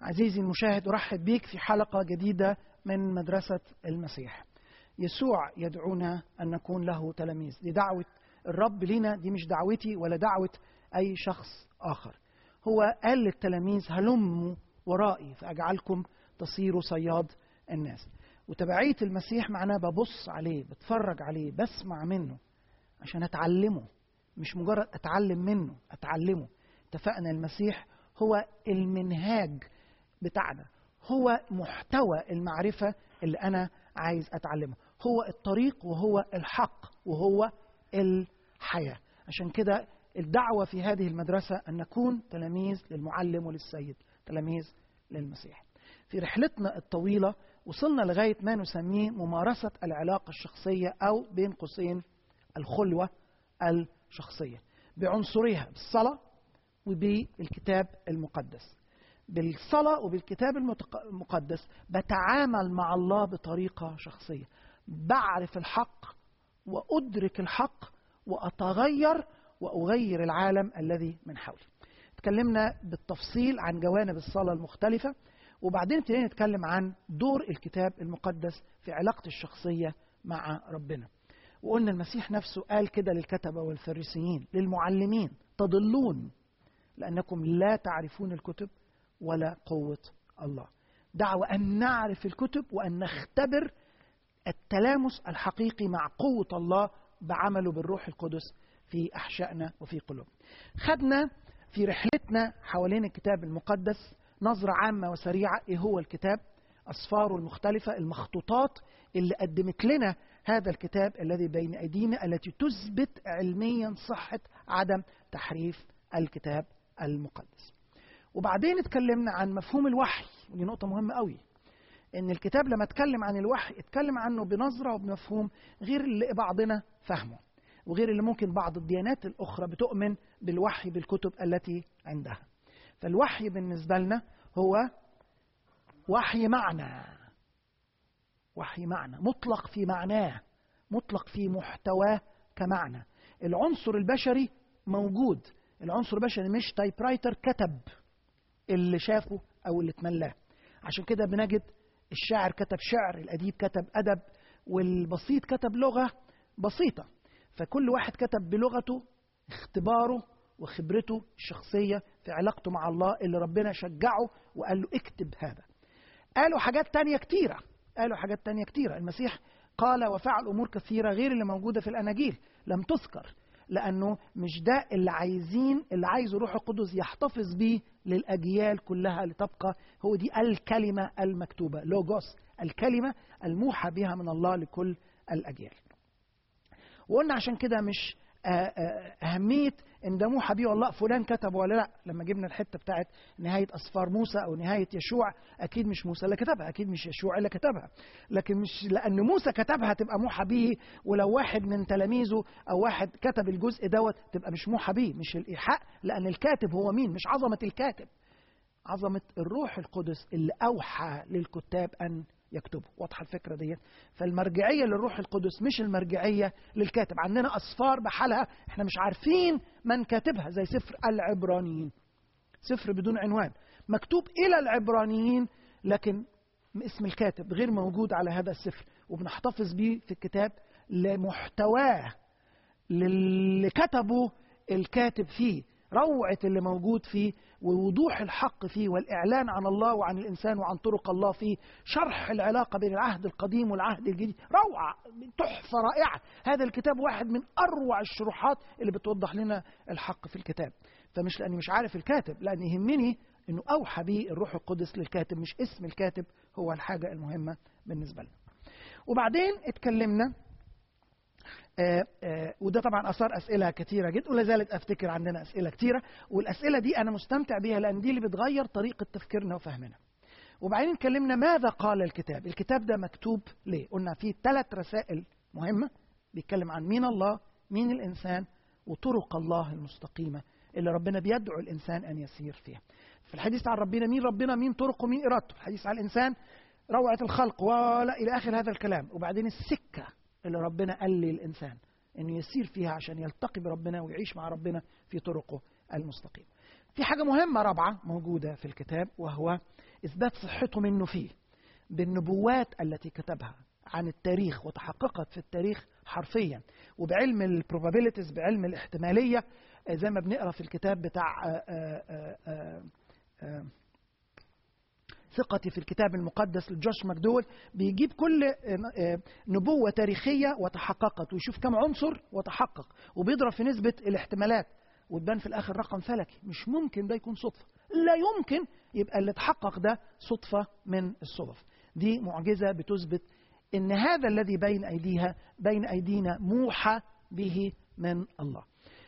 عزيزي المشاهد ارحب بك في حلقه جديده من مدرسه المسيح. يسوع يدعونا ان نكون له تلاميذ، دي دعوه الرب لينا دي مش دعوتي ولا دعوه اي شخص اخر. هو قال للتلاميذ هلموا ورائي فاجعلكم تصيروا صياد الناس. وتبعيه المسيح معناه ببص عليه، بتفرج عليه، بسمع منه عشان اتعلمه مش مجرد اتعلم منه، اتعلمه. اتفقنا المسيح هو المنهاج بتاعنا هو محتوى المعرفة اللي أنا عايز أتعلمها هو الطريق وهو الحق وهو الحياة عشان كده الدعوة في هذه المدرسة أن نكون تلاميذ للمعلم وللسيد تلاميذ للمسيح في رحلتنا الطويلة وصلنا لغاية ما نسميه ممارسة العلاقة الشخصية أو بين قوسين الخلوة الشخصية بعنصرها بالصلاة وبالكتاب المقدس بالصلاة وبالكتاب المقدس بتعامل مع الله بطريقة شخصية بعرف الحق وأدرك الحق وأتغير وأغير العالم الذي من حولي تكلمنا بالتفصيل عن جوانب الصلاة المختلفة وبعدين ابتدينا نتكلم عن دور الكتاب المقدس في علاقتي الشخصية مع ربنا وقلنا المسيح نفسه قال كده للكتبة والفريسيين للمعلمين تضلون لأنكم لا تعرفون الكتب ولا قوة الله دعوة أن نعرف الكتب وأن نختبر التلامس الحقيقي مع قوة الله بعمله بالروح القدس في أحشائنا وفي قلوبنا خدنا في رحلتنا حوالين الكتاب المقدس نظرة عامة وسريعة إيه هو الكتاب أصفاره المختلفة المخطوطات اللي قدمت لنا هذا الكتاب الذي بين أيدينا التي تثبت علميا صحة عدم تحريف الكتاب المقدس وبعدين اتكلمنا عن مفهوم الوحي ودي نقطة مهمة قوي ان الكتاب لما اتكلم عن الوحي اتكلم عنه بنظرة وبمفهوم غير اللي بعضنا فهمه وغير اللي ممكن بعض الديانات الأخرى بتؤمن بالوحي بالكتب التي عندها فالوحي بالنسبة لنا هو وحي معنى وحي معنى مطلق في معناه مطلق في محتواه كمعنى العنصر البشري موجود العنصر البشري مش تايب رايتر كتب اللي شافه او اللي اتملاه عشان كده بنجد الشاعر كتب شعر الاديب كتب ادب والبسيط كتب لغه بسيطه فكل واحد كتب بلغته اختباره وخبرته الشخصيه في علاقته مع الله اللي ربنا شجعه وقال له اكتب هذا قالوا حاجات تانية كتيرة قالوا حاجات تانية كتيرة المسيح قال وفعل أمور كثيرة غير اللي موجودة في الأناجيل لم تذكر لأنه مش ده اللي عايزين اللي عايزه روح القدس يحتفظ بيه للأجيال كلها لتبقى هو دي الكلمة المكتوبة لوجوس الكلمة الموحى بها من الله لكل الأجيال وقلنا عشان كده مش أهمية إن ده موحى بيه والله فلان كتبه ولا لا لما جبنا الحتة بتاعت نهاية أسفار موسى أو نهاية يشوع أكيد مش موسى اللي كتبها أكيد مش يشوع اللي كتبها لكن مش لأن موسى كتبها تبقى موحى بيه ولو واحد من تلاميذه أو واحد كتب الجزء دوت تبقى مش موحى بيه مش الإيحاء لأن الكاتب هو مين مش عظمة الكاتب عظمة الروح القدس اللي أوحى للكتاب أن يكتبوا واضحة الفكرة ديت فالمرجعية للروح القدس مش المرجعية للكاتب عندنا أصفار بحالها احنا مش عارفين من كاتبها زي سفر العبرانيين سفر بدون عنوان مكتوب إلى العبرانيين لكن اسم الكاتب غير موجود على هذا السفر وبنحتفظ بيه في الكتاب لمحتواه للي كتبه الكاتب فيه روعة اللي موجود فيه ووضوح الحق فيه والإعلان عن الله وعن الإنسان وعن طرق الله فيه شرح العلاقة بين العهد القديم والعهد الجديد روعة تحفة رائعة هذا الكتاب واحد من أروع الشروحات اللي بتوضح لنا الحق في الكتاب فمش لأني مش عارف الكاتب لأن يهمني أنه أوحى به الروح القدس للكاتب مش اسم الكاتب هو الحاجة المهمة بالنسبة لنا وبعدين اتكلمنا آآ آآ وده طبعا اثار اسئله كثيره جدا ولا زالت افتكر عندنا اسئله كثيره والاسئله دي انا مستمتع بيها لان دي اللي بتغير طريقه تفكيرنا وفهمنا. وبعدين اتكلمنا ماذا قال الكتاب؟ الكتاب ده مكتوب ليه؟ قلنا فيه ثلاث رسائل مهمه بيتكلم عن مين الله، مين الانسان، وطرق الله المستقيمه اللي ربنا بيدعو الانسان ان يسير فيها. في الحديث عن ربنا مين ربنا مين طرقه مين ارادته، الحديث عن الانسان روعه الخلق ولا الى اخر هذا الكلام، وبعدين السكه اللي ربنا قال للإنسان انه يسير فيها عشان يلتقي بربنا ويعيش مع ربنا في طرقه المستقيمه. في حاجه مهمه رابعه موجوده في الكتاب وهو اثبات صحته منه فيه بالنبوات التي كتبها عن التاريخ وتحققت في التاريخ حرفيا وبعلم البروبابيلتيز بعلم الاحتماليه آه، زي ما بنقرا في الكتاب بتاع آه، آه، آه، آه، ثقتي في الكتاب المقدس لجوش ماكدول بيجيب كل آه، آه، نبوة تاريخية وتحققت ويشوف كم عنصر وتحقق وبيضرب في نسبة الاحتمالات وتبان في الآخر رقم فلكي مش ممكن ده يكون صدفة لا يمكن يبقى اللي اتحقق ده صدفة من الصدف دي معجزة بتثبت ان هذا الذي بين ايديها بين ايدينا موحى به من الله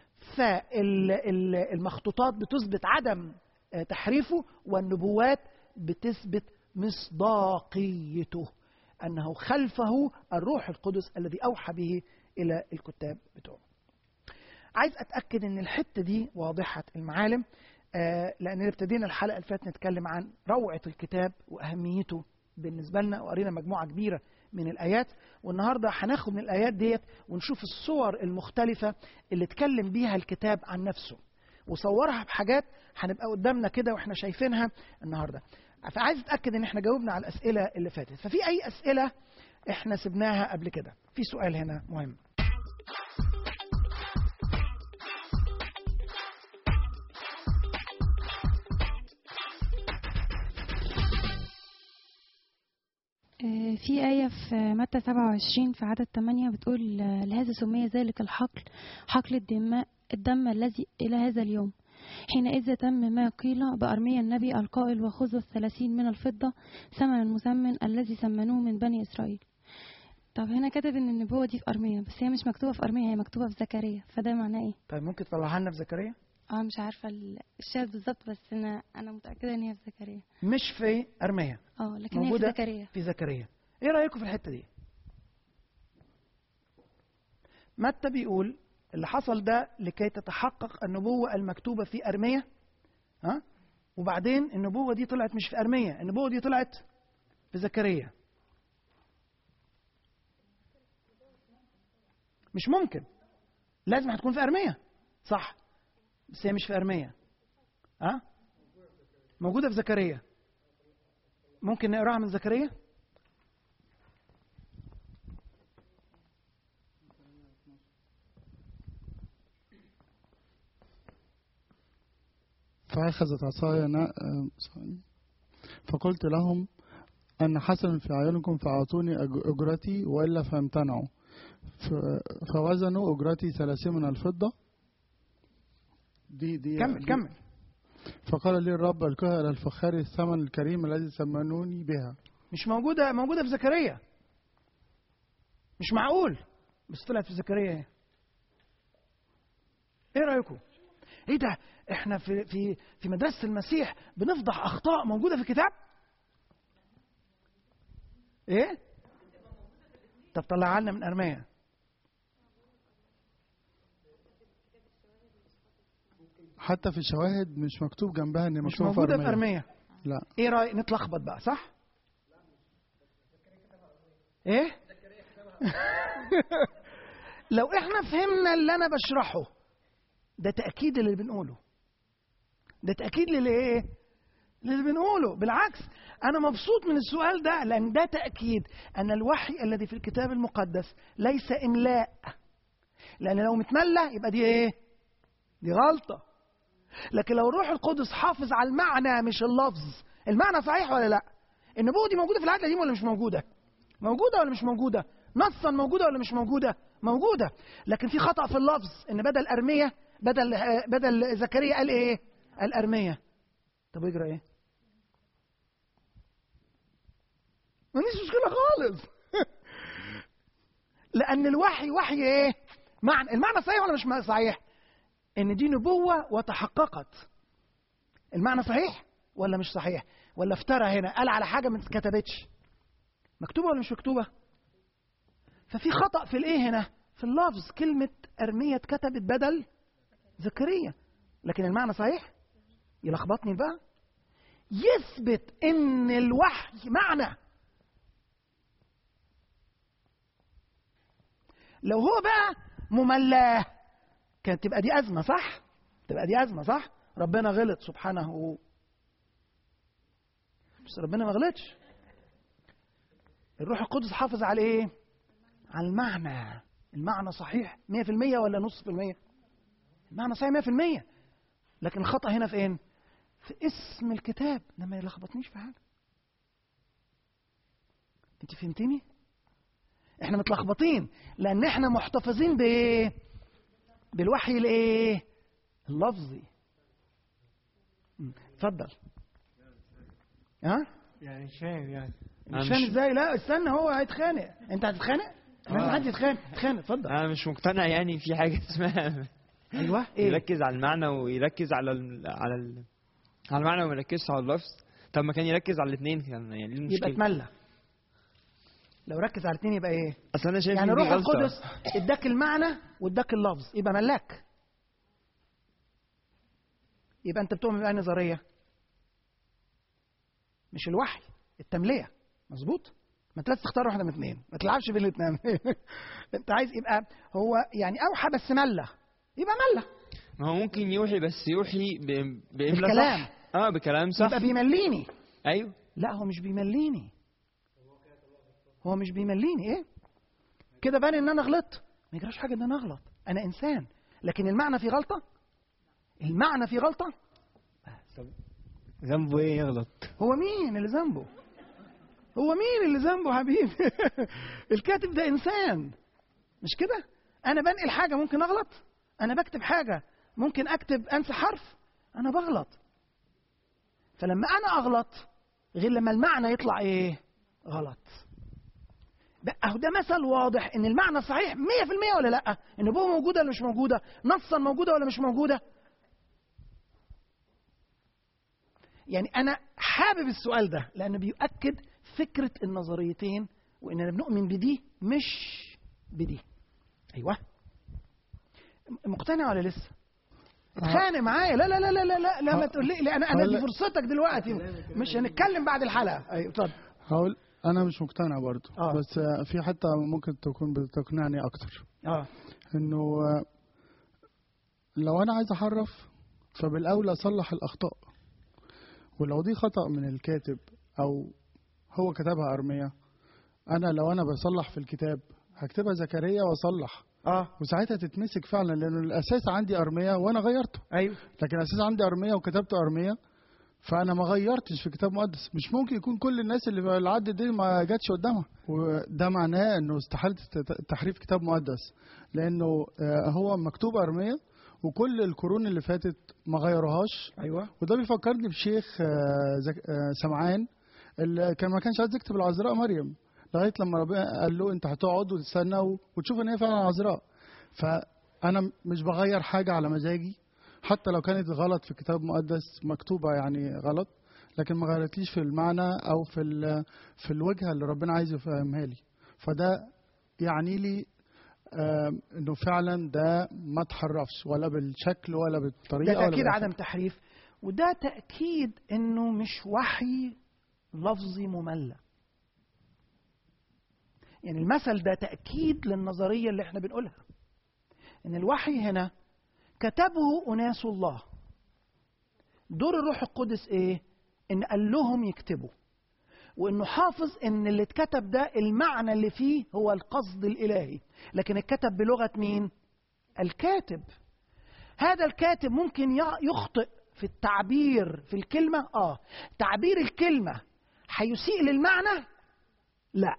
فالمخطوطات بتثبت عدم آه، تحريفه والنبوات بتثبت مصداقيته انه خلفه الروح القدس الذي اوحى به الى الكتاب بتوعه. عايز اتاكد ان الحته دي واضحه المعالم آه، لان ابتدينا الحلقه اللي فاتت نتكلم عن روعه الكتاب واهميته بالنسبه لنا وقرينا مجموعه كبيره من الايات والنهارده هناخد من الايات ديت ونشوف الصور المختلفه اللي اتكلم بيها الكتاب عن نفسه وصورها بحاجات هنبقى قدامنا كده واحنا شايفينها النهارده فعايز اتاكد ان احنا جاوبنا على الاسئله اللي فاتت ففي اي اسئله احنا سبناها قبل كده في سؤال هنا مهم آه، في آية في متى 27 في عدد 8 بتقول آه، لهذا سمي ذلك الحقل حقل الدماء الدم الذي إلى هذا اليوم حينئذ تم ما قيل بأرميا النبي القائل وخذوا الثلاثين من الفضة ثمن المسمن الذي سمنوه من بني إسرائيل طب هنا كاتب ان النبوة دي في أرميا بس هي مش مكتوبة في أرميا هي مكتوبة في زكريا فده معناه ايه؟ طيب ممكن تطلعها لنا في زكريا اه مش عارفة ال- الشاهد بالظبط بس انا انا متأكدة ان هي في زكريا مش في ارميا اه لكن هي في موجودة زكريا في زكريا ايه رايكم في الحته دي متى بيقول اللي حصل ده لكي تتحقق النبوه المكتوبه في ارميا ها وبعدين النبوه دي طلعت مش في ارميا النبوه دي طلعت في زكريا مش ممكن لازم هتكون في ارميا صح بس هي مش في ارميا ها موجوده في زكريا ممكن نقراها من زكريا فأخذت عصاي نا- آه، ثواني. فقلت لهم أن حسن في أعينكم فأعطوني أج- أجرتي وإلا فامتنعوا ف- فوزنوا أجرتي ثلاثين من الفضة دي دي كمل دي- كمل فقال لي الرب القها إلى الفخار الثمن الكريم الذي سمنوني بها مش موجودة موجودة في زكريا مش معقول بس طلعت في زكريا ايه ايه رأيكم ايه ده احنا في في في مدرسة المسيح بنفضح اخطاء موجودة في الكتاب ايه طب طلعها لنا من ارميا حتى في الشواهد مش مكتوب جنبها إن مش مكتوب موجودة في أرميا. ارميا لا ايه رأي نتلخبط بقى صح ايه لو احنا فهمنا اللي انا بشرحه ده تأكيد اللي بنقوله ده تأكيد للي ايه اللي بنقوله بالعكس انا مبسوط من السؤال ده لان ده تأكيد ان الوحي الذي في الكتاب المقدس ليس املاء لان لو متملى يبقى دي ايه دي غلطه لكن لو الروح القدس حافظ على المعنى مش اللفظ المعنى صحيح ولا لا النبوة دي موجودة في العهد القديم ولا مش موجودة موجودة ولا مش موجودة نصا موجودة ولا مش موجودة موجودة لكن في خطأ في اللفظ ان بدل أرمية بدل آه، بدل زكريا قال ايه قال أرمية طب يجرى ايه ما عنديش مشكلة خالص لأن الوحي وحي ايه معنى المعنى صحيح ولا مش صحيح ان دي نبوة وتحققت المعنى صحيح ولا مش صحيح ولا افترى هنا قال على حاجة ما اتكتبتش مكتوبة ولا مش مكتوبة ففي خطأ في الايه هنا في اللفظ كلمة أرمية اتكتبت بدل زكريا لكن المعنى صحيح يلخبطني بقى يثبت ان الوحي معنى لو هو بقى مملاه كانت تبقى دي ازمه صح تبقى دي ازمه صح ربنا غلط سبحانه بس ربنا ما غلطش الروح القدس حافظ على ايه على المعنى المعنى صحيح 100% ولا نص في المية المعنى صحيح 100% لكن الخطأ هنا في ايه في اسم الكتاب ده ما يلخبطنيش في حاجة انت فهمتني احنا متلخبطين لان احنا محتفظين بايه بالوحي الايه اللفظي م، اتفضل ها يعني مش فاهم يعني أنا مش فاهم مش- ازاي لا استنى هو هيتخانق انت هتتخانق لازم آه. حد يتخانق اتخانق اتفضل انا مش مقتنع يعني في حاجه اسمها ايوه ايه يركز على المعنى ويركز على ال... على ال... على المعنى وما يركزش على اللفظ طب ما كان يركز على الاثنين كان يعني ايه يبقى المشكله اتملى لو ركز على الاثنين يبقى ايه اصل انا شايف يعني إن دي روح غلطة. القدس اداك المعنى واداك اللفظ يبقى ملاك يبقى انت بتؤمن بأي نظريه مش الوحي التمليه مظبوط ما انت لازم تختار واحده من اثنين ما تلعبش بين الاثنين انت عايز يبقى هو يعني اوحى بس ملى يبقى ملى ما هو ممكن يوحي بس يوحي ب... بإملا بالكلام. صح اه بكلام صح يبقى بيمليني ايوه لا هو مش بيمليني هو مش بيمليني ايه كده بان ان انا غلطت ما يجراش حاجه ان انا اغلط انا انسان لكن المعنى في غلطه المعنى في غلطه ذنبه ايه يغلط هو مين اللي ذنبه هو مين اللي ذنبه يا حبيبي الكاتب ده انسان مش كده انا بنقل حاجه ممكن اغلط انا بكتب حاجه ممكن اكتب انسى حرف انا بغلط فلما انا اغلط غير لما المعنى يطلع ايه غلط بقى اهو ده مثل واضح ان المعنى صحيح 100% ولا لا النبوه موجوده ولا مش موجوده نصا موجوده ولا مش موجوده يعني انا حابب السؤال ده لانه بيؤكد فكره النظريتين واننا بنؤمن بدي مش بدي ايوه مقتنع ولا لسه اتخانق معايا لا لا لا لا لا لا, لا ما تقول لي لا انا انا دي فرصتك دلوقتي مش هنتكلم بعد الحلقه ايوه اتفضل هقول انا مش مقتنع برضو آه. بس آه، في حتى ممكن تكون بتقنعني اكتر اه انه آه، لو انا عايز احرف فبالاولى اصلح الاخطاء ولو دي خطا من الكاتب او هو كتبها ارميه انا لو انا بصلح في الكتاب هكتبها زكريا واصلح اه وساعتها تتمسك فعلا لانه الاساس عندي ارميه وانا غيرته ايوه لكن الاساس عندي ارميه وكتبت ارميه فانا ما غيرتش في كتاب مقدس مش ممكن يكون كل الناس اللي اللي عدت دي ما جاتش قدامها وده معناه انه استحاله ت- تحريف كتاب مقدس لانه آه، هو مكتوب ارميه وكل القرون اللي فاتت ما غيروهاش ايوه وده بيفكرني بشيخ آه، زك- آه، سمعان اللي كان ما كانش عايز يكتب العذراء مريم لغايه لما ربنا قال له انت هتقعد وتستنى و- وتشوف ان هي فعلا عذراء فانا مش بغير حاجه على مزاجي حتى لو كانت غلط في كتاب مقدس مكتوبه يعني غلط لكن ما غيرتليش في المعنى او في ال- في الوجهه اللي ربنا عايز يفهمها لي فده يعني لي آم، انه فعلا ده ما تحرفش ولا بالشكل ولا بالطريقه ده ولا تاكيد بالأفعال. عدم تحريف وده تاكيد انه مش وحي لفظي مملى يعني المثل ده تاكيد للنظريه اللي احنا بنقولها ان الوحي هنا كتبه اناس الله دور الروح القدس ايه ان قال لهم يكتبوا وانه حافظ ان اللي اتكتب ده المعنى اللي فيه هو القصد الالهي لكن اتكتب بلغه مين الكاتب هذا الكاتب ممكن ي- يخطئ في التعبير في الكلمة آه تعبير الكلمة هيسيء للمعنى لا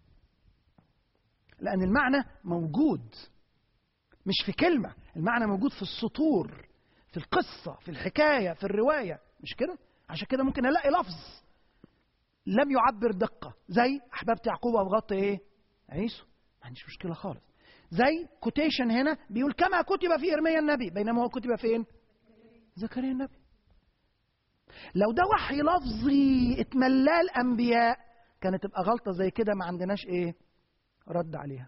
لأن المعنى موجود مش في كلمة المعنى موجود في السطور في القصة في الحكاية في الرواية مش كده عشان كده ممكن ألاقي لفظ لم يعبر دقة زي أحببت يعقوب أبغضت إيه عيسو ما عنديش مشكلة خالص زي كوتيشن هنا بيقول كما كتب في إرميا النبي بينما هو كتب فين زكريا النبي لو ده وحي لفظي اتملاه الانبياء كانت تبقى غلطه زي كده ما عندناش ايه رد عليها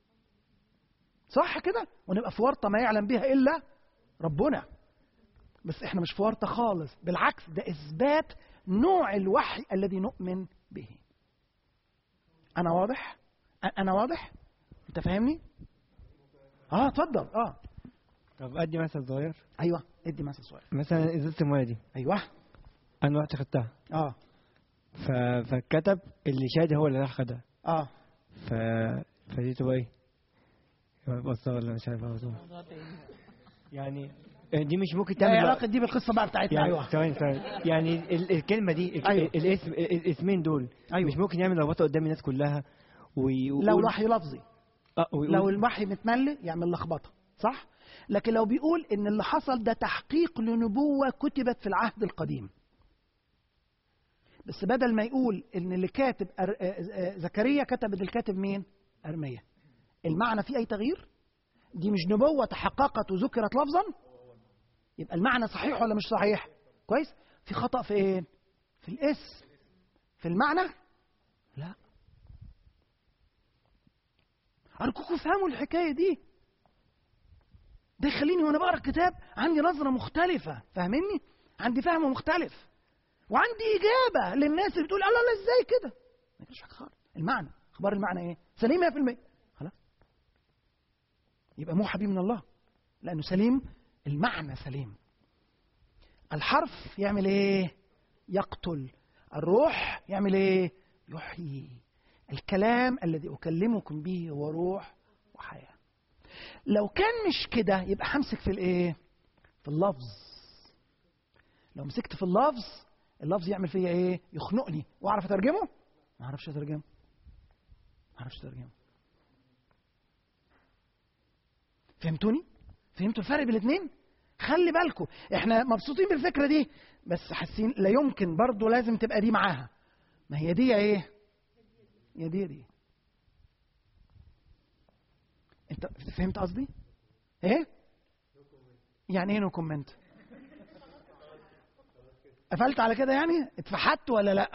صح كده ونبقى في ورطه ما يعلم بها الا ربنا بس احنا مش في ورطه خالص بالعكس ده اثبات نوع الوحي الذي نؤمن به انا واضح أ- انا واضح انت فاهمني اه اتفضل اه طب ادي مثل صغير ايوه ادي مثل صغير مثلا ازازه الميه دي ايوه انا رحت خدتها اه ف... فكتب اللي شادي هو اللي راح خدها اه ف فدي تبقى ايه؟ بص ولا مش عارف أقول. يعني دي مش ممكن ايه تعمل علاقه دي بالقصه بقى بتاعتنا يعني ايوه ثواني ثواني يعني ال- الكلمه دي ال- أيوة. الاسم ال- الاسمين دول أيوة. مش ممكن يعمل لخبطه قدام الناس كلها ويقول لو وحي لفظي آه، ويقول لو الوحي متملي يعمل لخبطه صح لكن لو بيقول ان اللي حصل ده تحقيق لنبوه كتبت في العهد القديم بس بدل ما يقول ان اللي كاتب أر... آه، آه، زكريا كتب اللي الكاتب مين ارميا المعنى فيه اي تغيير دي مش نبوه تحققت وذكرت لفظا يبقى المعنى صحيح ولا مش صحيح كويس في خطا فين في الاسم في المعنى لا أرجوكم فهموا الحكاية دي ده يخليني وأنا بقرا الكتاب عندي نظرة مختلفة فاهميني؟ عندي فهم مختلف وعندي إجابة للناس اللي بتقول الله لا إزاي كده؟ ما فيش حاجة خالص المعنى أخبار المعنى إيه؟ سليم 100% خلاص يبقى موحى بيه من الله لأنه سليم المعنى سليم الحرف يعمل إيه؟ يقتل الروح يعمل إيه؟ يحيي الكلام الذي أكلمكم به هو روح وحياة لو كان مش كده يبقى همسك في الايه في اللفظ لو مسكت في اللفظ اللفظ يعمل فيا ايه يخنقني واعرف اترجمه ما اعرفش اترجمه ما اعرفش اترجمه فهمتوني فهمتوا الفرق بين الاثنين خلي بالكم احنا مبسوطين بالفكره دي بس حاسين لا يمكن برضه لازم تبقى دي معاها ما هي دي ايه يا دي دي انت فهمت قصدي ايه يعني ايه نو كومنت قفلت على كده يعني اتفحت ولا لا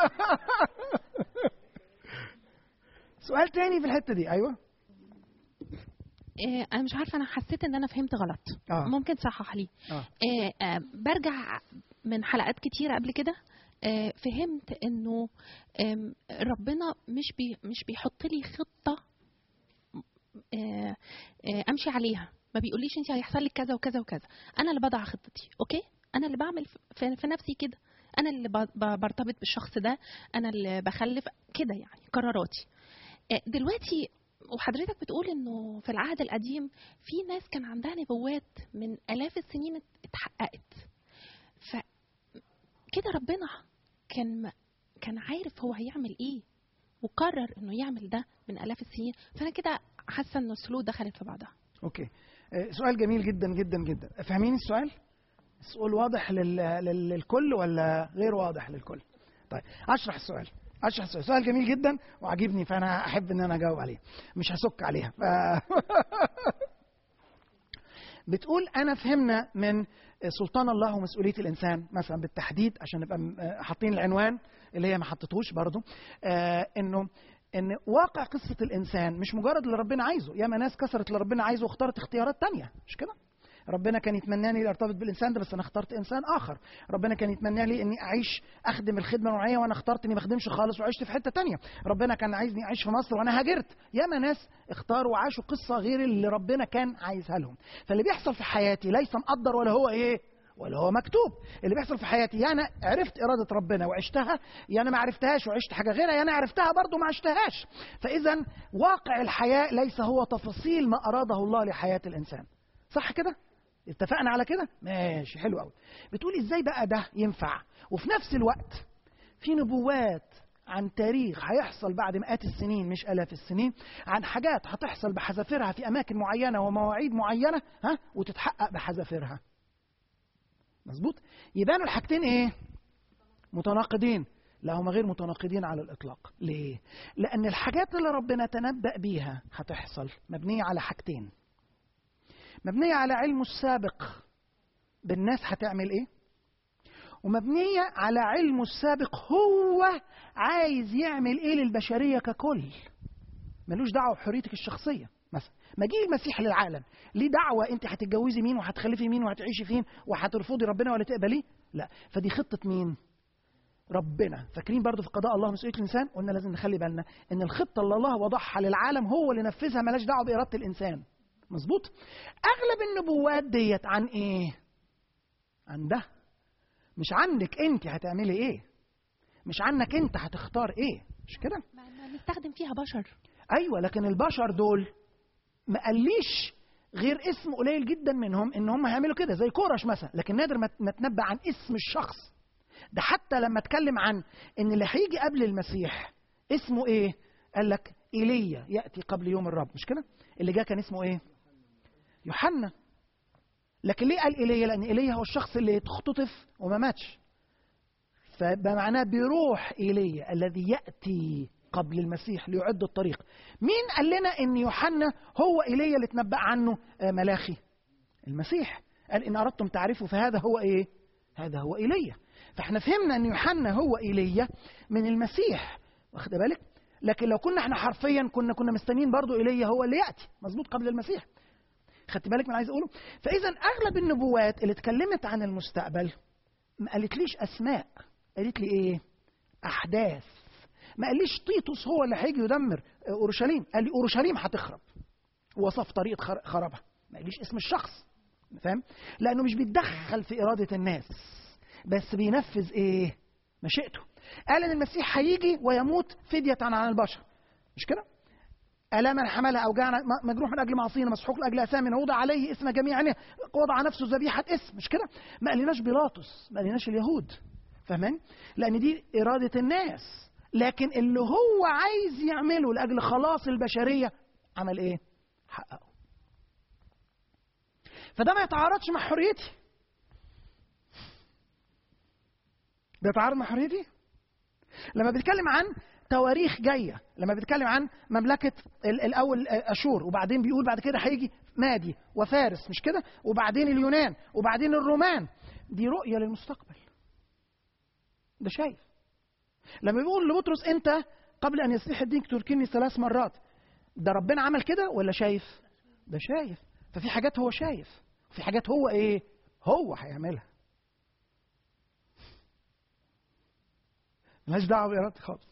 سؤال تاني في الحته دي ايوه إيه، انا مش عارفه انا حسيت ان انا فهمت غلط اه ممكن تصحح لي اه إيه، آه، برجع من حلقات كتيره قبل كده آه، فهمت انه آم، ربنا مش بي مش بيحط لي خطه آه، آه، امشي عليها ما بيقوليش انت هيحصل لك كذا وكذا وكذا انا اللي بضع خطتي اوكي انا اللي بعمل في, في نفسي كده انا اللي ب- ب- برتبط بالشخص ده انا اللي بخلف كده يعني قراراتي آه، دلوقتي وحضرتك بتقول انه في العهد القديم في ناس كان عندها نبوات من الاف السنين ات- اتحققت ف كده ربنا كان كان عارف هو هيعمل ايه وقرر انه يعمل ده من الاف السنين فانا كده حاسه ان السلوك دخلت في بعضها اوكي آه، سؤال جميل جدا جدا جدا فاهمين السؤال السؤال واضح لل... لل... للكل ولا غير واضح للكل طيب اشرح السؤال اشرح السؤال سؤال جميل جدا وعجبني فانا احب ان انا اجاوب عليه مش هسك عليها ف... بتقول انا فهمنا من سلطان الله ومسؤوليه الانسان مثلا بالتحديد عشان نبقى م- آه، حاطين العنوان اللي هي ما حطتهوش برضو آه انه ان واقع قصه الانسان مش مجرد اللي ربنا عايزه ياما ناس كسرت اللي ربنا عايزه واختارت اختيارات تانية مش كده ربنا كان يتمناني ارتبط بالانسان ده بس انا اخترت انسان اخر ربنا كان يتمنى لي اني اعيش اخدم الخدمه النوعيه وانا اخترت اني ما اخدمش خالص وعشت في حته تانية ربنا كان عايزني اعيش في مصر وانا هاجرت ياما ناس اختاروا وعاشوا قصه غير اللي ربنا كان عايزها لهم فاللي بيحصل في حياتي ليس مقدر ولا هو ايه ولا هو مكتوب اللي بيحصل في حياتي يا انا عرفت اراده ربنا وعشتها يا انا ما عرفتهاش وعشت حاجه غيرها يا انا عرفتها برضه ما عشتهاش فاذا واقع الحياه ليس هو تفاصيل ما اراده الله لحياه الانسان صح كده اتفقنا على كده ماشي حلو قوي بتقول ازاي بقى ده ينفع وفي نفس الوقت في نبوات عن تاريخ هيحصل بعد مئات السنين مش آلاف السنين عن حاجات هتحصل بحذافيرها في أماكن معينة ومواعيد معينة ها وتتحقق بحذافيرها مظبوط يبانوا الحاجتين ايه متناقضين لا هما غير متناقضين على الإطلاق ليه لأن الحاجات اللي ربنا تنبأ بيها هتحصل مبنية على حاجتين مبنية على علمه السابق بالناس هتعمل ايه ومبنية على علمه السابق هو عايز يعمل ايه للبشرية ككل ملوش دعوة بحريتك الشخصية مثلا مجيء المسيح للعالم ليه دعوة انت هتتجوزي مين وهتخلفي مين وهتعيشي فين وهترفضي ربنا ولا تقبليه لا فدي خطة مين ربنا فاكرين برضو في قضاء الله مسؤولية الإنسان قلنا لازم نخلي بالنا إن الخطة اللي الله وضعها للعالم هو اللي نفذها ملاش دعوة بإرادة الإنسان مظبوط اغلب النبوات ديت عن ايه عن ده مش عنك انت هتعملي ايه مش عنك انت هتختار ايه مش كده ما ما نستخدم فيها بشر ايوه لكن البشر دول ما قاليش غير اسم قليل جدا منهم ان هم هيعملوا كده زي كورش مثلا لكن نادر ما ما تنبأ عن اسم الشخص ده حتى لما اتكلم عن ان اللي هيجي قبل المسيح اسمه ايه قال لك ايليا ياتي قبل يوم الرب مش كده اللي جه كان اسمه ايه يوحنا لكن ليه قال ايليا لان ايليا هو الشخص اللي اختطف وما ماتش فيبقى معناه بروح ايليا الذي ياتي قبل المسيح ليعد الطريق مين قال لنا ان يوحنا هو ايليا اللي اتنبأ عنه آه، ملاخي المسيح قال ان اردتم تعرفوا فهذا هو ايه هذا هو ايليا فاحنا فهمنا ان يوحنا هو ايليا من المسيح واخد بالك لكن لو كنا احنا حرفيا كنا كنا مستنيين برضو ايليا هو اللي ياتي مظبوط قبل المسيح خدت بالك من اللي عايز اقوله فاذا اغلب النبوات اللي اتكلمت عن المستقبل ما قالتليش اسماء قالت لي ايه احداث ما قاليش تيتوس هو اللي هيجي يدمر اورشليم قال لي اورشليم هتخرب وصف طريقه خر- خرابها ما قاليش اسم الشخص فاهم لانه مش بيتدخل في اراده الناس بس بينفذ ايه مشيئته قال ان المسيح هيجي ويموت فديه عن البشر مش كده آلاما حملها أوجاعنا م- مجروح من أجل معصينا مسحوق لأجل أثامنا وضع عليه اسم جميعنا وضع نفسه ذبيحة اسم مش كده ما قالناش بيلاطس ما قالناش اليهود فاهمين لأن دي إرادة الناس لكن اللي هو عايز يعمله لأجل خلاص البشرية عمل إيه حققه فده ما يتعارضش مع حريتي بيتعارض مع حريتي لما بيتكلم عن تواريخ جايه لما بيتكلم عن مملكه ال- الاول اشور وبعدين بيقول بعد كده هيجي مادي وفارس مش كده وبعدين اليونان وبعدين الرومان دي رؤيه للمستقبل ده شايف لما بيقول لبطرس انت قبل ان يصيح الدين تركني ثلاث مرات ده ربنا عمل كده ولا شايف ده شايف ففي حاجات هو شايف وفي حاجات هو ايه هو هيعملها ملهاش دعوه بارادتي خالص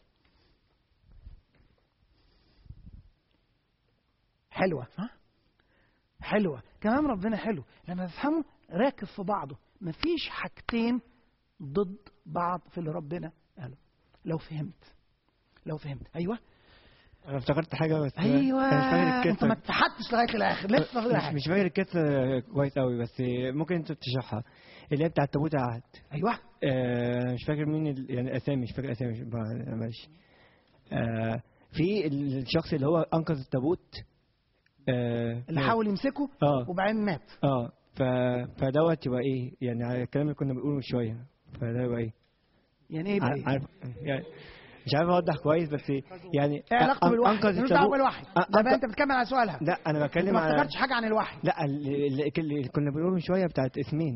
حلوه ها حلوه كلام ربنا حلو لما تفهمه راكب في بعضه مفيش حاجتين ضد بعض في اللي ربنا قاله لو فهمت لو فهمت ايوه انا افتكرت حاجه بس ايوه أنا مش فاكر انت ما القصه اتفحتش لغايه الاخر لسه في مش, الاخر مش فاكر القصه كويس قوي بس ممكن انت تشرحها اللي هي بتاعت تابوت العهد ايوه آه مش فاكر مين ال... يعني اسامي مش فاكر اسامي مش- ما- معلش آه في الشخص اللي هو انقذ التابوت آه اللي مات. حاول يمسكه اه وبعدين مات اه ف... فدوت يبقى ايه يعني على الكلام اللي كنا بنقوله من شويه فده يبقى ايه يعني ايه بقى عارف إيه؟ عارف- يعني مش عارف اوضح كويس بس يعني ايه علاقته أن- بالوحي؟ انقذ ملوش دعوه التابوت بالوحي أ- ده بقى أنق- انت بتكمل على سؤالها لا انا انت بتكلم ما على افتكرتش حاجه عن الوحي لا اللي, اللي اللي كنا بنقوله من شويه بتاعت اسمين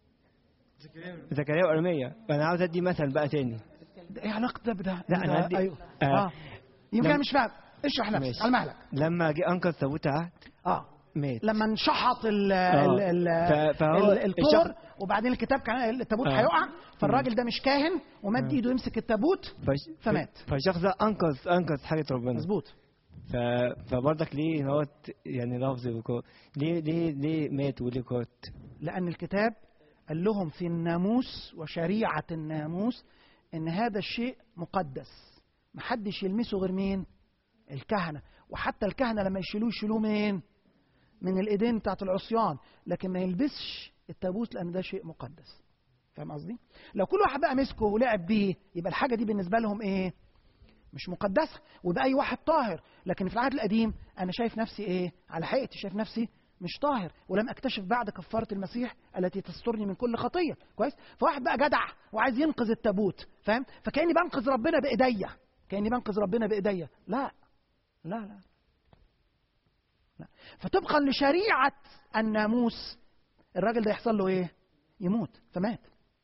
زكريا وارميا انا عاوز ادي مثل بقى تاني ده ايه علاقه ده بده لا، ده- أنا هدي- ايوه آه. اه يمكن لم- أنا مش فاهم اشرح نفسك ماشي. على مهلك لما جه انقذ تابوت العهد اه مات لما انشحط ال آه. ال ال ف- فهو ال- الطور الشخص- وبعدين الكتاب كان التابوت آه. هيقع فالراجل ده مش كاهن ومد آه. ايده يمسك التابوت فش... فمات. فالشخص ده انقذ انقذ حاجه ربنا مظبوط ف... فبرضك ليه هو يعني لفظ وكو... ليه ليه ليه مات وليه كوت لأن الكتاب قال لهم في الناموس وشريعة الناموس إن هذا الشيء مقدس محدش يلمسه غير مين؟ الكهنة وحتى الكهنة لما يشيلوه يشيلوه منين؟ من الإيدين بتاعت العصيان لكن ما يلبسش التابوت لأن ده شيء مقدس فاهم قصدي؟ لو كل واحد بقى مسكه ولعب بيه يبقى الحاجة دي بالنسبة لهم إيه؟ مش مقدسة ويبقى أي واحد طاهر لكن في العهد القديم أنا شايف نفسي إيه؟ على حقيقتي شايف نفسي مش طاهر ولم اكتشف بعد كفاره المسيح التي تسترني من كل خطيه كويس فواحد بقى جدع وعايز ينقذ التابوت فاهم فكاني بنقذ ربنا بايديا كاني بنقذ ربنا بايديا لا لا لا لا فطبقا لشريعه الناموس الراجل ده يحصل له ايه يموت فمات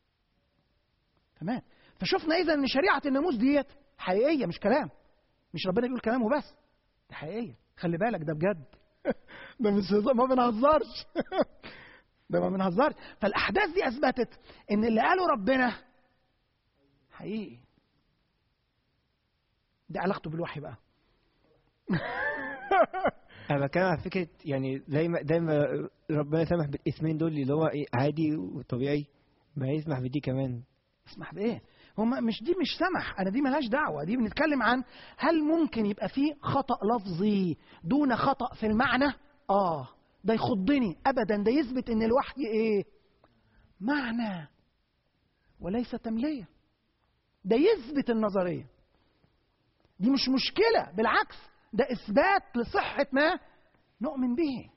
فمات فشفنا اذا ان شريعه الناموس ديت حقيقيه مش كلام مش ربنا بيقول كلام وبس دي حقيقيه خلي بالك ده بجد ده مش هزار ما بنهزرش ده ما بنهزرش فالاحداث دي اثبتت ان اللي قاله ربنا حقيقي دي علاقته بالوحي بقى انا بتكلم على فكره يعني دايما دايما ربنا سامح بالاسمين دول اللي هو ايه عادي وطبيعي ما يسمح بدي كمان اسمح بايه هم مش دي مش سمح انا دي ملهاش دعوه دي بنتكلم عن هل ممكن يبقى في خطا لفظي دون خطا في المعنى اه ده يخضني ابدا ده يثبت ان الوحي ايه معنى وليس تمليه ده يثبت النظريه دي مش مشكله بالعكس ده اثبات لصحه ما نؤمن به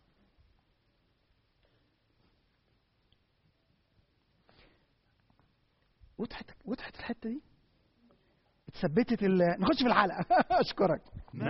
وضحت وضحت الحته دي اتثبتت ال... نخش في الحلقه اشكرك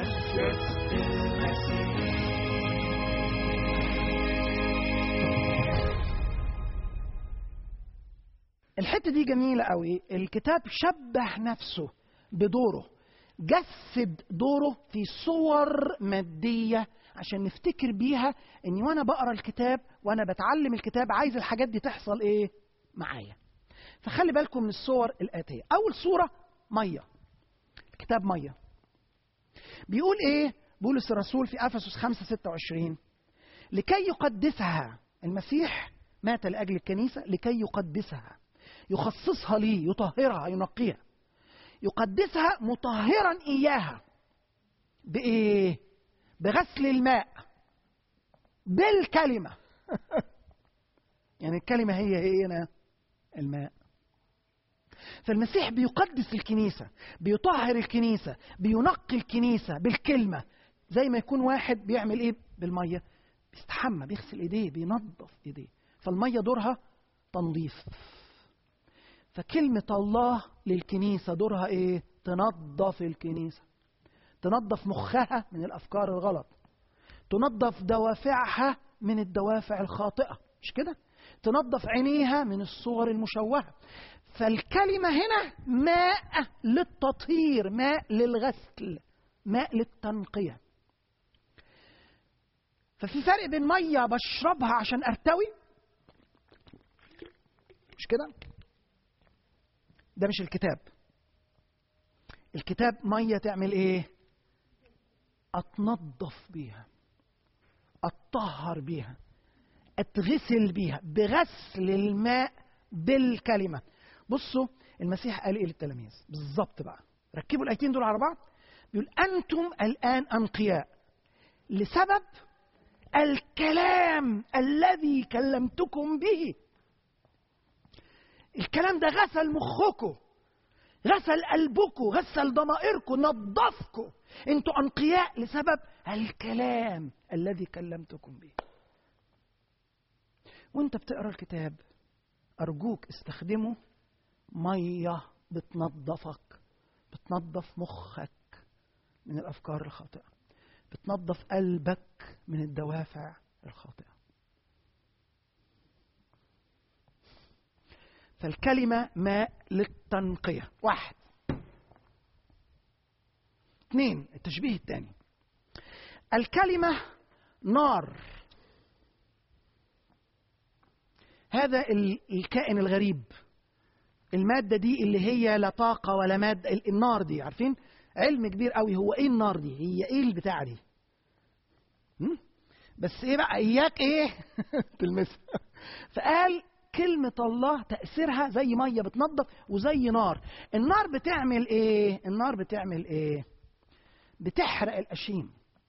الحته دي جميله قوي الكتاب شبه نفسه بدوره جسد دوره في صور ماديه عشان نفتكر بيها اني وانا بقرا الكتاب وانا بتعلم الكتاب عايز الحاجات دي تحصل ايه معايا فخلي بالكم من الصور الآتية أول صورة مية الكتاب مية بيقول إيه بولس الرسول في أفسس 5 26 لكي يقدسها المسيح مات لأجل الكنيسة لكي يقدسها يخصصها لي يطهرها ينقيها يقدسها مطهرا إياها بإيه بغسل الماء بالكلمة يعني الكلمة هي هي هنا الماء فالمسيح بيقدس الكنيسة بيطهر الكنيسة بينقي الكنيسة بالكلمة زي ما يكون واحد بيعمل ايه بالمية بيستحمى بيغسل ايديه بينظف ايديه فالمية دورها تنظيف فكلمة الله للكنيسة دورها ايه تنظف الكنيسة تنظف مخها من الافكار الغلط تنظف دوافعها من الدوافع الخاطئة مش كده تنظف عينيها من الصور المشوهة فالكلمة هنا ماء للتطهير ماء للغسل ماء للتنقية ففي فرق بين مية بشربها عشان أرتوي مش كده ده مش الكتاب الكتاب مية تعمل ايه اتنظف بيها اتطهر بيها اتغسل بيها بغسل الماء بالكلمه بصوا المسيح قال ايه للتلاميذ بالظبط بقى ركبوا الايتين دول على بعض بيقول انتم الان انقياء لسبب الكلام الذي كلمتكم به الكلام ده غسل مخكم غسل قلبكم غسل ضمائركم نظفكم انتوا انقياء لسبب الكلام الذي كلمتكم به وانت بتقرا الكتاب ارجوك استخدمه ميه بتنظفك بتنظف مخك من الافكار الخاطئه بتنظف قلبك من الدوافع الخاطئه فالكلمه ماء للتنقيه واحد اثنين التشبيه الثاني الكلمه نار هذا الكائن الغريب المادة دي اللي هي لا طاقة ولا مادة النار دي عارفين علم كبير قوي هو ايه النار دي هي ايه البتاعة دي م? بس ايه بقى اياك ايه تلمسها فقال كلمة الله تأثيرها زي مية بتنظف وزي نار النار بتعمل ايه النار بتعمل ايه بتحرق الأشيم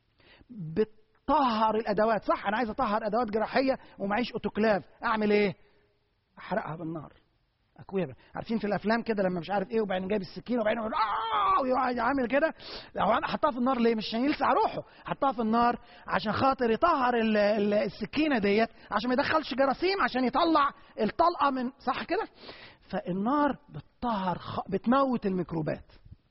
بتطهر الأدوات صح أنا عايز أطهر أدوات جراحية ومعيش أوتوكلاف أعمل ايه أحرقها بالنار اكويه عارفين في الافلام كده لما مش عارف ايه وبعدين جايب السكينه وبعدين يقول اه ويقعد عامل كده هو حطها في النار ليه مش عشان يلسع روحه حطها في النار عشان خاطر يطهر ال ال السكينه ديت عشان ما يدخلش جراثيم عشان يطلع الطلقه من صح كده فالنار بتطهر خ... بتموت الميكروبات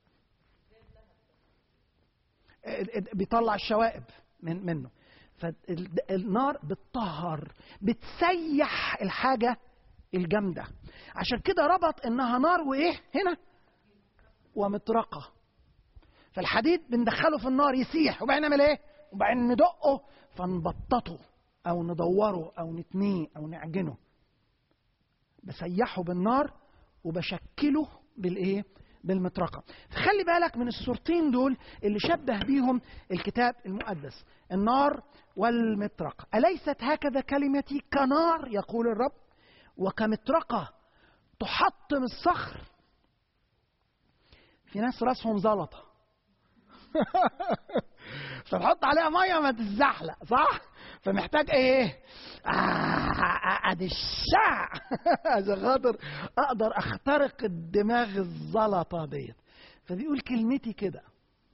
بيطلع الشوائب من منه فالنار بتطهر بتسيح الحاجه الجامدة عشان كده ربط انها نار وايه هنا ومطرقة فالحديد بندخله في النار يسيح وبعدين نعمل ايه وبعدين ندقه فنبططه او ندوره او نتنيه او نعجنه بسيحه بالنار وبشكله بالايه بالمطرقه خلي بالك من الصورتين دول اللي شبه بيهم الكتاب المقدس النار والمطرقه اليست هكذا كلمتي كنار يقول الرب وكمطرقه تحطم الصخر في ناس راسهم زلطه فتحط عليها ميه ما تتزحلق صح فمحتاج ايه آه، ادشع عشان خاطر اقدر اخترق الدماغ الزلطه ديت فبيقول كلمتي كده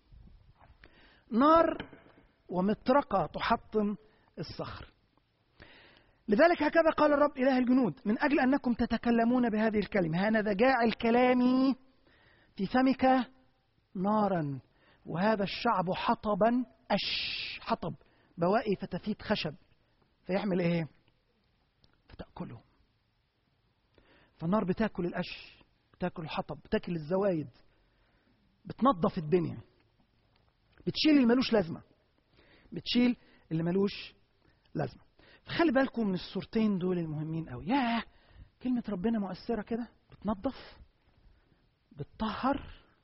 نار ومطرقه تحطم الصخر لذلك هكذا قال الرب اله الجنود من اجل انكم تتكلمون بهذه الكلمه هانذا جاعل كلامي في فمك نارا وهذا الشعب حطبا أش حطب بواقي فتافيت خشب فيعمل ايه فتأكله فالنار بتاكل القش بتاكل الحطب بتاكل الزوايد بتنظف الدنيا بتشيل اللي ملوش لازمة بتشيل اللي ملوش لازمة فخلي بالكم من الصورتين دول المهمين قوي ياه كلمة ربنا مؤثرة كده بتنظف بتطهر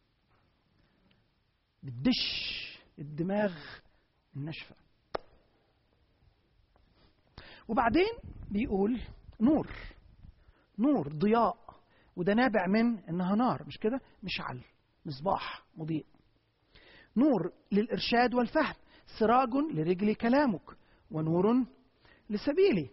بتدش الدماغ الناشفة وبعدين بيقول نور نور ضياء وده نابع من انها نار مش كده مشعل مصباح مضيء نور للارشاد والفهم سراج لرجل كلامك ونور لسبيلي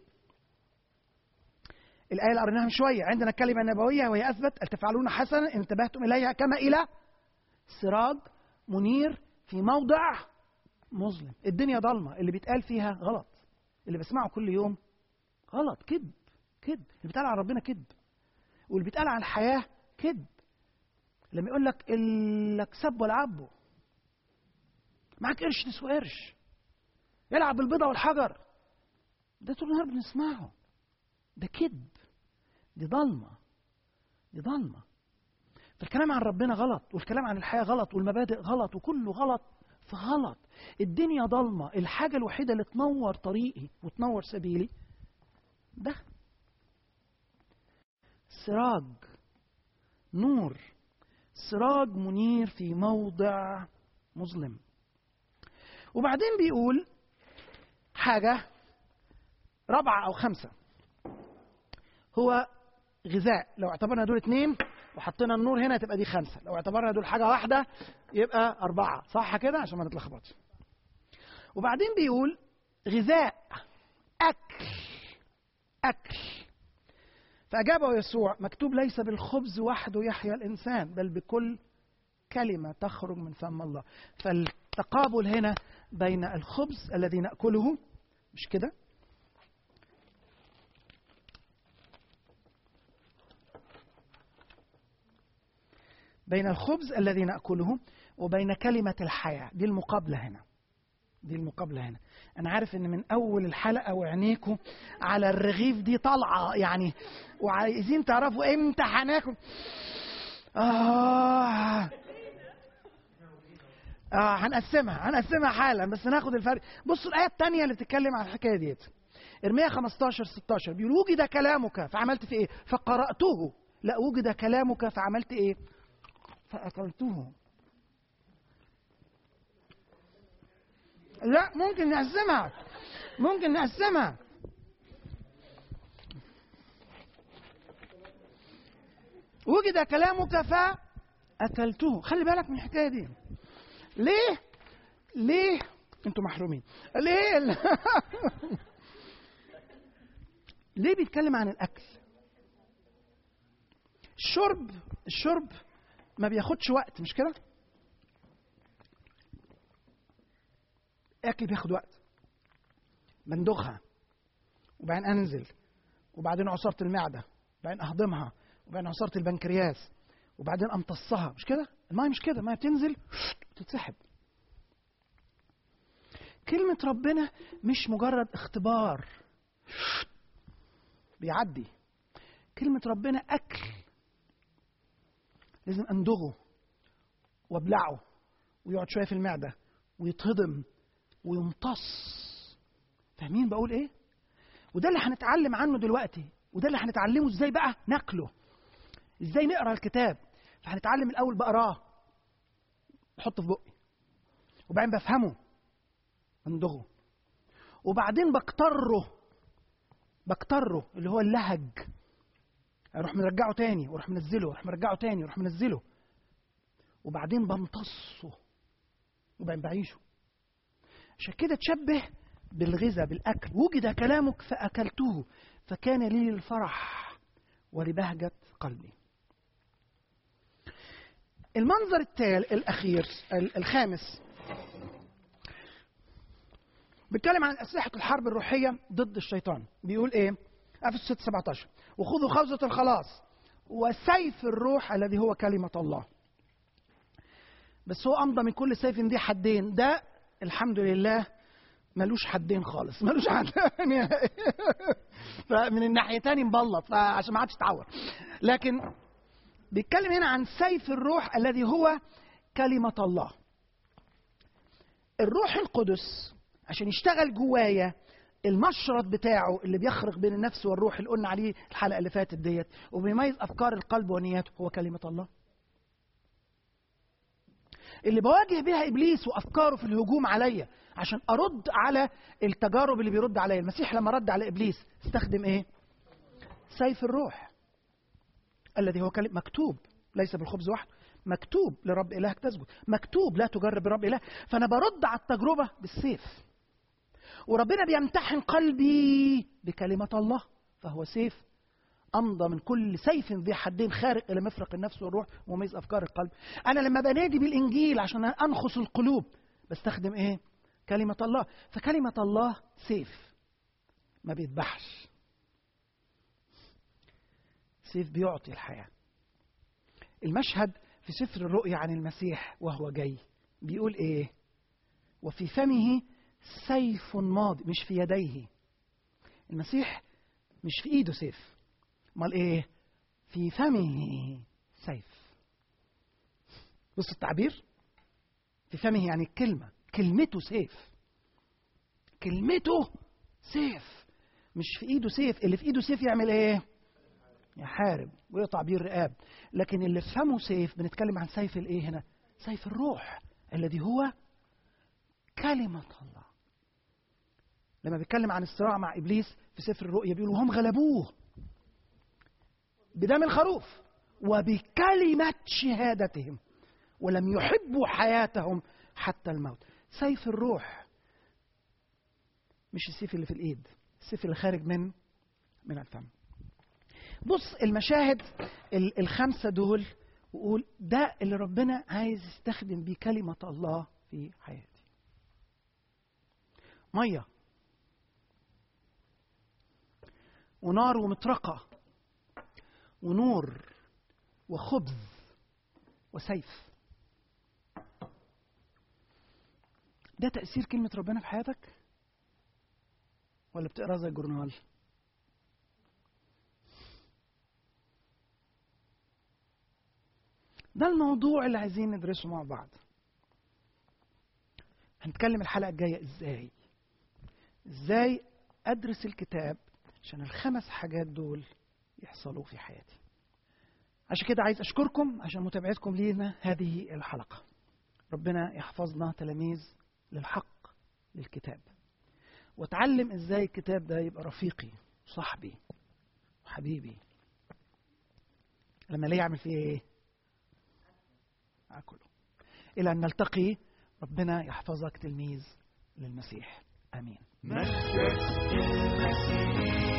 الآية اللي قريناها من شوية عندنا الكلمة النبوية وهي أثبت أن تفعلون حسنا إن انتبهتم إليها كما إلى سراج منير في موضع مظلم الدنيا ضلمة اللي بيتقال فيها غلط اللي بسمعه كل يوم غلط كذب كذب اللي بيتقال على ربنا كذب واللي بيتقال على الحياة كذب لما يقول لك لك سب والعبه معاك قرش تسوى قرش يلعب بالبيضة والحجر ده طول النهار بنسمعه ده كذب دي ضلمة دي ضلمة فالكلام عن ربنا غلط والكلام عن الحياة غلط والمبادئ غلط وكله غلط فغلط الدنيا ضلمة الحاجة الوحيدة اللي تنور طريقي وتنور سبيلي ده سراج نور سراج منير في موضع مظلم وبعدين بيقول حاجة رابعة أو خمسة هو غذاء لو اعتبرنا دول اتنين وحطينا النور هنا تبقى دي خمسة لو اعتبرنا دول حاجة واحدة يبقى أربعة صح كده عشان ما نتلخبطش وبعدين بيقول غذاء أكل أكل فأجابه يسوع مكتوب ليس بالخبز وحده يحيا الإنسان بل بكل كلمة تخرج من فم الله فالتقابل هنا بين الخبز الذي نأكله مش كده بين الخبز الذي ناكله وبين كلمه الحياه دي المقابله هنا دي المقابله هنا انا عارف ان من اول الحلقه وعينيكم على الرغيف دي طالعه يعني وعايزين تعرفوا امتى هناكل آه. اه هنقسمها هنقسمها حالا بس ناخد الفرق بصوا الايه الثانيه اللي بتتكلم عن الحكايه ديت ارميا 15 16 بيقول وجد كلامك فعملت في ايه فقراته لا وجد كلامك فعملت ايه فأكلته لا ممكن نقسمها ممكن نقسمها وجد كلامك فأكلته خلي بالك من الحكاية دي ليه ليه انتوا محرومين ليه ليه بيتكلم عن الاكل الشرب الشرب ما بياخدش وقت مش كده اكل بياخد وقت بندوخها وبعدين انزل وبعدين عصاره المعده وبعدين اهضمها وبعدين عصاره البنكرياس وبعدين امتصها مش كده الماء مش كده الماء بتنزل تتسحب كلمة ربنا مش مجرد اختبار بيعدي كلمة ربنا أكل لازم أندغه وابلعه ويقعد شوية في المعدة ويتهضم ويمتص فاهمين بقول ايه؟ وده اللي هنتعلم عنه دلوقتي وده اللي هنتعلمه ازاي بقى ناكله ازاي نقرا الكتاب فهنتعلم الاول بقراه بحطه في بقي وبعدين بفهمه بندغه وبعدين بكتره بكتره اللي هو اللهج اروح مرجعه تاني واروح منزله واروح مرجعه تاني واروح منزله وبعدين بمتصه وبعدين بعيشه عشان كده تشبه بالغذاء بالاكل وجد كلامك فاكلته فكان لي الفرح ولبهجه قلبي المنظر التالي الاخير ال- الخامس بيتكلم عن اسلحه الحرب الروحيه ضد الشيطان بيقول ايه افسس 6 17 وخذوا خوذه الخلاص وسيف الروح الذي هو كلمه الله بس هو امضى من كل سيف ذي حدين ده الحمد لله ملوش حدين خالص ملوش حد فمن الناحيتين مبلط فعشان ما عادش يتعور لكن بيتكلم هنا عن سيف الروح الذي هو كلمة الله الروح القدس عشان يشتغل جوايا المشرط بتاعه اللي بيخرج بين النفس والروح اللي قلنا عليه الحلقة اللي فاتت ديت وبيميز أفكار القلب ونياته هو كلمة الله اللي بواجه بيها ابليس وافكاره في الهجوم عليا عشان ارد على التجارب اللي بيرد عليا المسيح لما رد على ابليس استخدم ايه سيف الروح الذي هو كلمة مكتوب ليس بالخبز وحده مكتوب لرب إلهك تسجد مكتوب لا تجرب رب إله فأنا برد على التجربة بالسيف وربنا بيمتحن قلبي بكلمة الله فهو سيف أمضى من كل سيف ذي حدين خارق إلى مفرق النفس والروح وميز أفكار القلب أنا لما بنادي بالإنجيل عشان أنخص القلوب بستخدم إيه كلمة الله فكلمة الله سيف ما بيذبحش سيف بيعطي الحياة المشهد في سفر الرؤيا عن المسيح وهو جاي بيقول ايه وفي فمه سيف ماضي مش في يديه المسيح مش في ايده سيف امال ايه في فمه سيف بص التعبير في فمه يعني الكلمة كلمته سيف كلمته سيف مش في ايده سيف اللي في ايده سيف يعمل ايه يحارب ويقطع بيه الرقاب لكن اللي في فمه سيف بنتكلم عن سيف الايه هنا سيف الروح الذي هو كلمة الله لما بيتكلم عن الصراع مع ابليس في سفر الرؤيا بيقول وهم غلبوه بدم الخروف وبكلمة شهادتهم ولم يحبوا حياتهم حتى الموت سيف الروح مش السيف اللي في الايد السيف اللي خارج من من الفم بص المشاهد ال- الخمسة دول وقول ده اللي ربنا عايز يستخدم بيه كلمة الله في حياتي مية ونار ومطرقة ونور وخبز وسيف ده تأثير كلمة ربنا في حياتك ولا بتقرا زي الجورنال ده الموضوع اللي عايزين ندرسه مع بعض هنتكلم الحلقة الجاية ازاي ازاي ادرس الكتاب عشان الخمس حاجات دول يحصلوا في حياتي عشان كده عايز اشكركم عشان متابعتكم لينا هذه الحلقة ربنا يحفظنا تلاميذ للحق للكتاب واتعلم ازاي الكتاب ده يبقى رفيقي وصاحبي وحبيبي لما ليه اعمل فيه ايه اكله الى ان نلتقي ربنا يحفظك تلميذ للمسيح امين مجد المسيح